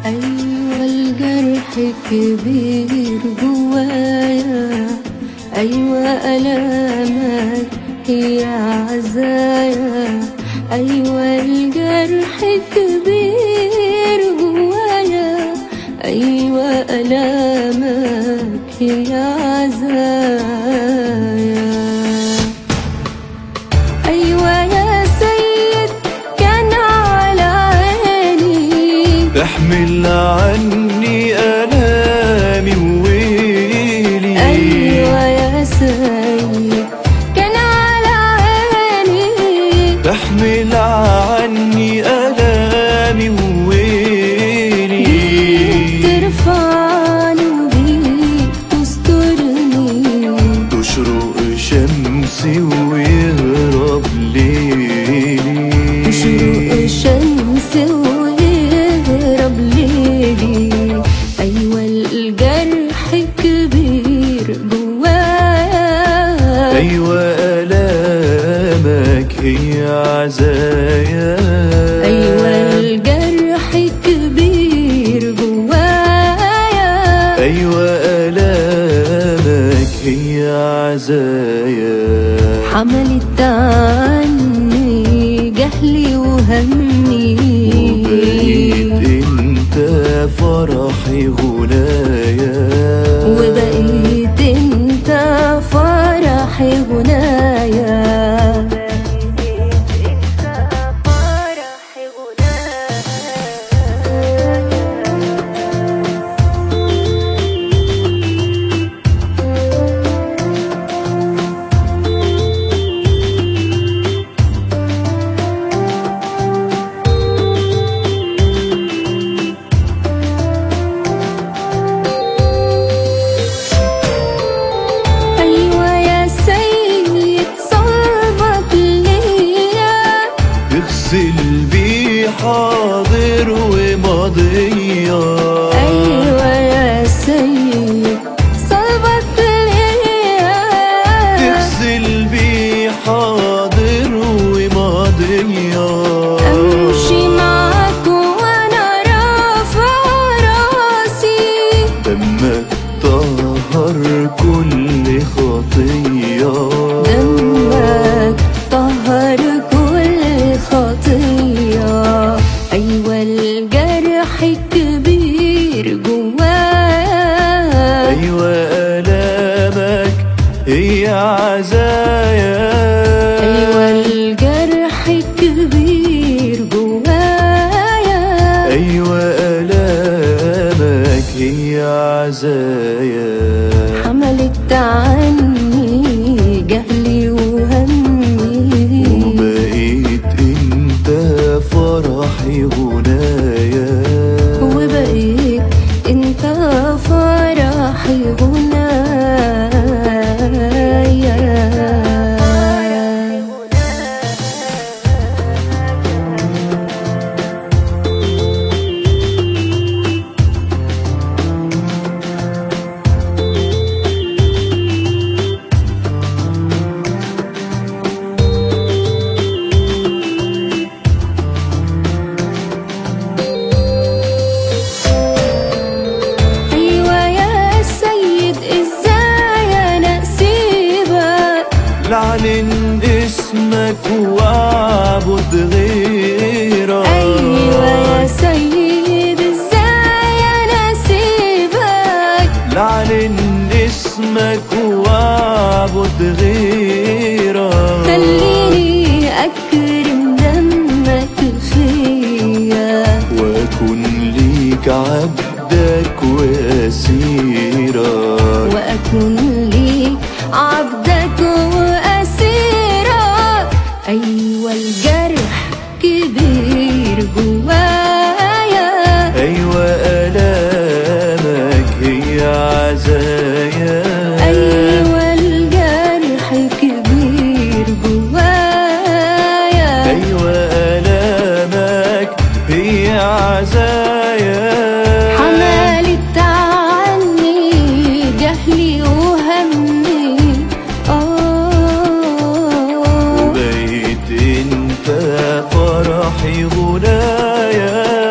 أيوة الجرح كبير جوايا أيوة ألامك هي عزايا أيوة الجرح كبير جوايا أيوة ألامك هي عزايا أيوة يا سيد كان على عيني احمل عني آلامي وويلي أيوة يا سيد كان على عيني احمل عني آلامي وويلي ترفعني وبيك تسترني تشرق شمسي ويهرب ليلي تشرق الشمس ويهرب ليلي أيوة الجرح كبير جوايا أيوة آلامك هي عزايا أيوة الجرح كبير جوايا أيوة آلامك هي عزايا حملت عني جهلي وهمي وبقيت انت فرحي غنايا وبقيت انت فرحي غنايا أيوة يا سيد صلبك ليا تغسل بيه حاضر وماضية أيوة يا سيد صلبك ليا تغسل بيه حاضر وماضية أمشي معاك وأنا رافع راسي دمك طهر كل خطية دمك طهر كل خطية أيوة الجرح كبير جوايا أيوة آلامك هي عزايا أيوة الجرح كبير جوايا أيوة آلامك هي عزايا حملت عني جهلي وهمي وبقيت انت فرحي غنايا وبقيت انت فرحي غنايا ايوه يا سيد ازاي انا اسيبك لعلن اسمك واعبد غيرك ايوه يا سيد ازاي انا اسيبك لعلن اسمك واعبد غيرك خليني اكرم دمك فيا واكن ليك عبدك واسيرك واكون ليك عبدك واسيرك ايوه الجرح كبير جوايا ايوه الامك هي عزايا ايوه الجرح كبير جوايا ايوه الامك هي عزايا حملت عني جهلي وهمي آه وبقيت انت فرحي غنايا